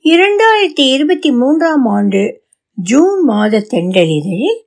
இரண்டாயிரத்தி இருபத்தி மூன்றாம் ஆண்டு ஜூன் மாத தெண்டலிதழில்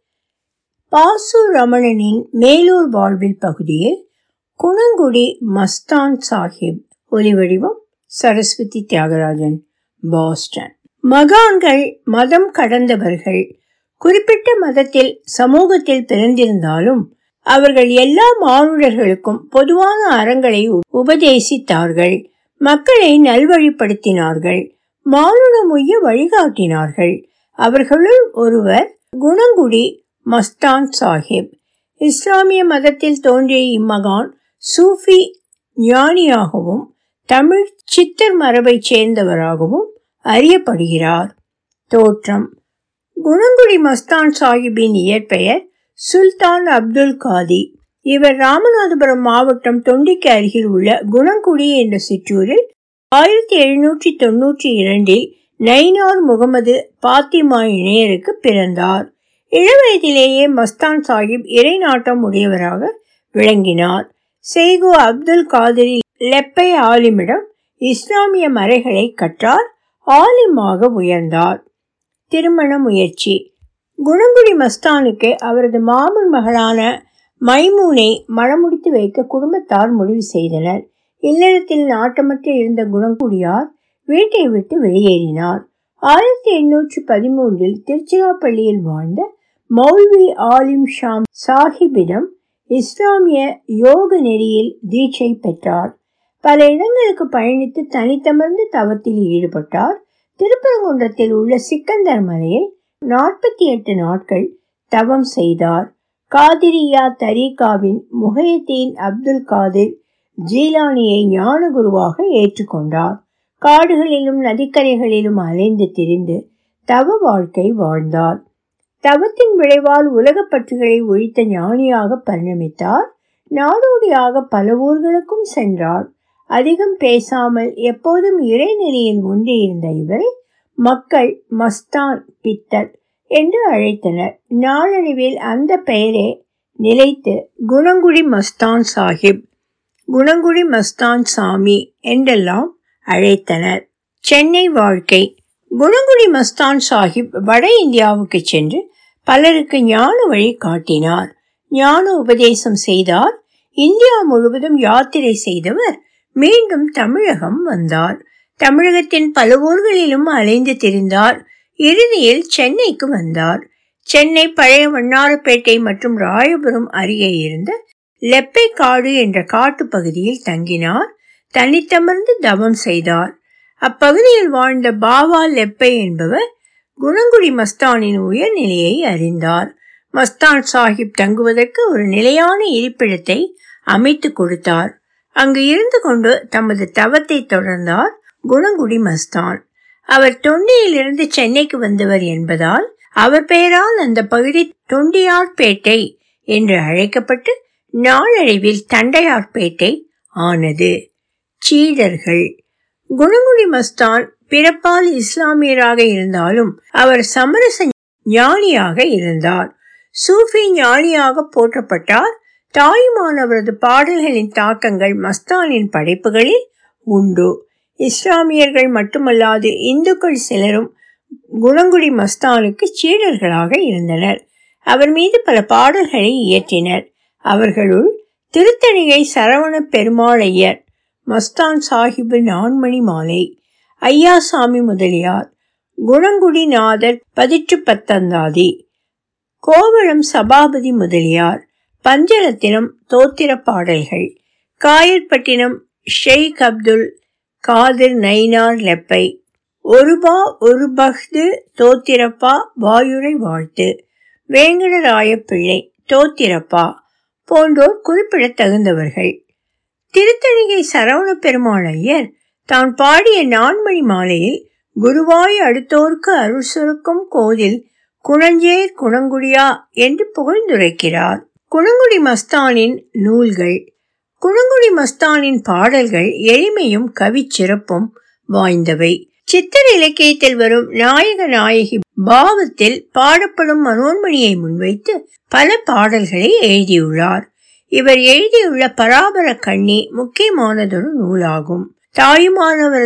பாசு ரமணனின் மேலூர் வாழ்வில் பகுதியில் குணங்குடி மஸ்தான் சாஹிப் ஒலிவடிவம் சரஸ்வதி தியாகராஜன் பாஸ்டன் மகான்கள் மதம் கடந்தவர்கள் குறிப்பிட்ட மதத்தில் சமூகத்தில் பிறந்திருந்தாலும் அவர்கள் எல்லா மானுடர்களுக்கும் பொதுவான அறங்களை உபதேசித்தார்கள் மக்களை நல்வழிப்படுத்தினார்கள் மானுடமுய்ய வழிகாட்டினார்கள் அவர்களுள் ஒருவர் குணங்குடி மஸ்தான் சாஹிப் இஸ்லாமிய மதத்தில் தோன்றிய இம்மகான் சூஃபி ஞானியாகவும் தமிழ் சித்தர் மரபைச் சேர்ந்தவராகவும் அறியப்படுகிறார் தோற்றம் குணங்குடி மஸ்தான் சாஹிப்பின் இயற்பெயர் சுல்தான் அப்துல் காதி இவர் ராமநாதபுரம் மாவட்டம் தொண்டிக்கு அருகில் உள்ள குணங்குடி என்ற சிற்றூரில் ஆயிரத்தி எழுநூற்றி தொன்னூற்றி இரண்டில் நைனார் முகமது பாத்திமா இணையருக்கு பிறந்தார் இளவயதிலேயே மஸ்தான் சாஹிப் இறை நாட்டம் உடையவராக விளங்கினார் செய்கு அப்துல் காதிரி லெப்பை ஆலிமிடம் இஸ்லாமிய மறைகளை கற்றார் ஆலிமாக உயர்ந்தார் திருமண முயற்சி குணங்குடி மஸ்தானுக்கு அவரது மாமன் மகளான மைமூனை மணமுடித்து வைக்க குடும்பத்தார் முடிவு செய்தனர் இல்லறத்தில் நாட்டமற்று இருந்த குணங்குடியார் வீட்டை விட்டு வெளியேறினார் ஆயிரத்தி எண்ணூற்றி பதிமூன்றில் திருச்சிராப்பள்ளியில் வாழ்ந்த மௌல்வி ஆலிம் ஷாம் சாஹிபிடம் இஸ்லாமிய யோக நெறியில் தீட்சை பெற்றார் பல இடங்களுக்கு பயணித்து தனித்தமர்ந்து தவத்தில் ஈடுபட்டார் திருப்பரங்குன்றத்தில் உள்ள சிக்கந்தர் மலையில் நாற்பத்தி எட்டு நாட்கள் தவம் செய்தார் காதிரியா தரீகாவின் முஹையத்தீன் அப்துல் காதிர் ஜீலானியை ஞான குருவாக ஏற்றுக்கொண்டார் காடுகளிலும் நதிக்கரைகளிலும் அலைந்து திரிந்து தவ வாழ்க்கை வாழ்ந்தார் தவத்தின் விளைவால் உலக பற்றுகளை ஒழித்த ஞானியாக பரிணமித்தார் நாடோடியாக பல ஊர்களுக்கும் சென்றார் அதிகம் பேசாமல் எப்போதும் இறைநெறியில் ஒன்றியிருந்த இவரை மக்கள் மஸ்தான் பித்தர் என்று அழைத்தனர் நாளடைவில் அந்த பெயரே நிலைத்து குணங்குடி மஸ்தான் சாஹிப் குணங்குடி மஸ்தான் சாமி என்றெல்லாம் அழைத்தனர் சென்னை வாழ்க்கை குணங்குடி மஸ்தான் சாஹிப் வட இந்தியாவுக்கு சென்று பலருக்கு ஞான வழி காட்டினார் ஞான உபதேசம் செய்தார் இந்தியா முழுவதும் யாத்திரை செய்தவர் மீண்டும் தமிழகம் வந்தார் தமிழகத்தின் பல ஊர்களிலும் அலைந்து திரிந்தார் இறுதியில் சென்னைக்கு வந்தார் சென்னை பழைய வண்ணாரப்பேட்டை மற்றும் ராயபுரம் அருகே இருந்த லெப்பைக்காடு என்ற காட்டு பகுதியில் தங்கினார் தனித்தமர்ந்து தவம் செய்தார் அப்பகுதியில் வாழ்ந்த பாவா லெப்பை என்பவர் குணங்குடி மஸ்தானின் உயர்நிலையை அறிந்தார் மஸ்தான் சாஹிப் தங்குவதற்கு ஒரு நிலையான இருப்பிடத்தை அமைத்து கொடுத்தார் அங்கு இருந்து கொண்டு தமது தவத்தை தொடர்ந்தார் குணங்குடி மஸ்தான் அவர் தொண்டியிலிருந்து சென்னைக்கு வந்தவர் என்பதால் அவர் பெயரால் அந்த பகுதி தொண்டியார்பேட்டை என்று அழைக்கப்பட்டு நாளடைவில் தண்டையார்பேட்டை ஆனது சீடர்கள் குணங்குடி மஸ்தான் பிறப்பால் இஸ்லாமியராக இருந்தாலும் அவர் சமரச ஞானியாக இருந்தார் சூஃபி ஞானியாக போற்றப்பட்டார் தாயுமானவரது பாடல்களின் தாக்கங்கள் மஸ்தானின் படைப்புகளில் உண்டு இஸ்லாமியர்கள் மட்டுமல்லாது இந்துக்கள் சிலரும் குணங்குடி மஸ்தானுக்கு சீடர்களாக இருந்தனர் அவர் மீது பல பாடல்களை இயற்றினர் அவர்களுள் திருத்தணிகை சரவண பெருமாளையர் மஸ்தான் சாஹிபு நான்மணி மாலை ஐயாசாமி முதலியார் குணங்குடி நாதர் பதிற்று பத்தந்தாதி கோவளம் சபாபதி முதலியார் பஞ்சரத்தினம் தோத்திர பாடல்கள் காயற்பட்டினம் ஷெய்க் அப்துல் காதிர் நைனார் லெப்பை ஒருபா ஒரு பஹ்து தோத்திரப்பா வாயுரை வாழ்த்து வேங்கடராய பிள்ளை தோத்திரப்பா போன்றோர் குறிப்பிடத் தகுந்தவர்கள் திருத்தணிகை சரவண பெருமாள் ஐயர் தான் பாடிய நான்மணி மாலையில் குருவாய் அடுத்தோர்க்கு அருள் சுருக்கும் கோதில் குணஞ்சேர் குணங்குடியா என்று புகழ்ந்துரைக்கிறார் குணங்குடி மஸ்தானின் நூல்கள் குணங்குடி மஸ்தானின் பாடல்கள் எளிமையும் கவிச்சிறப்பும் வாய்ந்தவை சித்திர இலக்கியத்தில் வரும் நாயக நாயகி பாவத்தில் பாடப்படும் மனோன்மணியை முன்வைத்து பல பாடல்களை எழுதியுள்ளார் இவர் எழுதியுள்ள பராபர கண்ணி முக்கியமானதொரு நூலாகும் தாயுமானவரது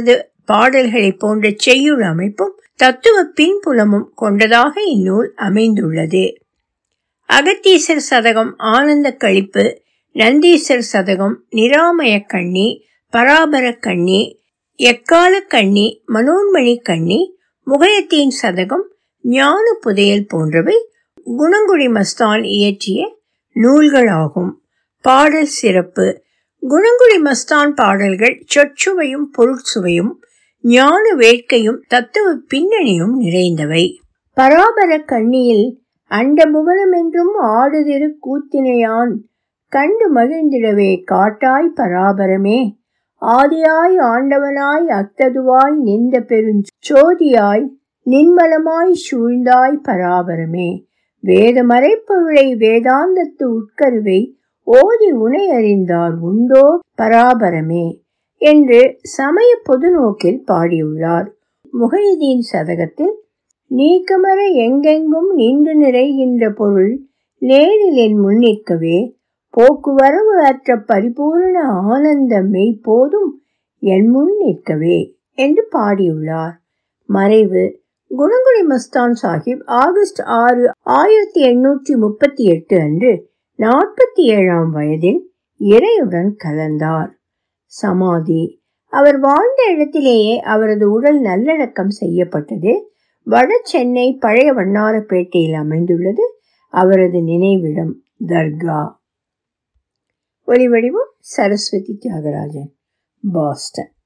பாடல்களைப் போன்ற செய்யுள் அமைப்பும் தத்துவ பின்புலமும் கொண்டதாக இந்நூல் அமைந்துள்ளது அகத்தீசர் சதகம் ஆனந்த கழிப்பு நந்தீசர் சதகம் நிராமய கண்ணி பராபர கண்ணி எக்கால கண்ணி மனோன்மணி கண்ணி முகையத்தீன் சதகம் ஞான புதையல் போன்றவை குணங்குடி மஸ்தான் இயற்றிய நூல்களாகும் பாடல் சிறப்பு குணங்குடி மஸ்தான் பாடல்கள் சொற்சுவையும் பொருட்சுவையும் ஞான வேட்கையும் தத்துவ பின்னணியும் நிறைந்தவை பராபர கண்ணியில் அண்ட புவனமென்றும் ஆடுதிரு கூத்தினையான் கண்டு மகிழ்ந்திடவே காட்டாய் பராபரமே ஆதியாய் ஆண்டவனாய் அக்ததுவாய் நின்ற பெருஞ்சோதியாய் நின்மலமாய் சூழ்ந்தாய் பராபரமே வேத மறைப்பொருளை வேதாந்தத்து உட்கருவை ஓதி உனை அறிந்தார் உண்டோ பராபரமே என்று சமய பொது நோக்கில் பாடியுள்ளார் முகைதீன் சதகத்தில் நீக்கமர எங்கெங்கும் நின்று நிறைகின்ற பொருள் நேரில் என் முன்னிற்கவே போக்குவரவு அற்ற பரிபூரண ஆனந்த மெய்ப்போதும் என் முன் நிற்கவே என்று பாடியுள்ளார் மறைவு குணங்குடி மஸ்தான் சாஹிப் ஆகஸ்ட் ஆறு ஆயிரத்தி எண்ணூற்றி முப்பத்தி எட்டு அன்று நாற்பத்தி ஏழாம் வயதில் இறையுடன் கலந்தார் சமாதி அவர் வாழ்ந்த இடத்திலேயே அவரது உடல் நல்லடக்கம் செய்யப்பட்டது வட சென்னை பழைய வண்ணாரப்பேட்டையில் அமைந்துள்ளது அவரது நினைவிடம் தர்கா ஒலிவடிவம் சரஸ்வதி தியாகராஜன் பாஸ்டன்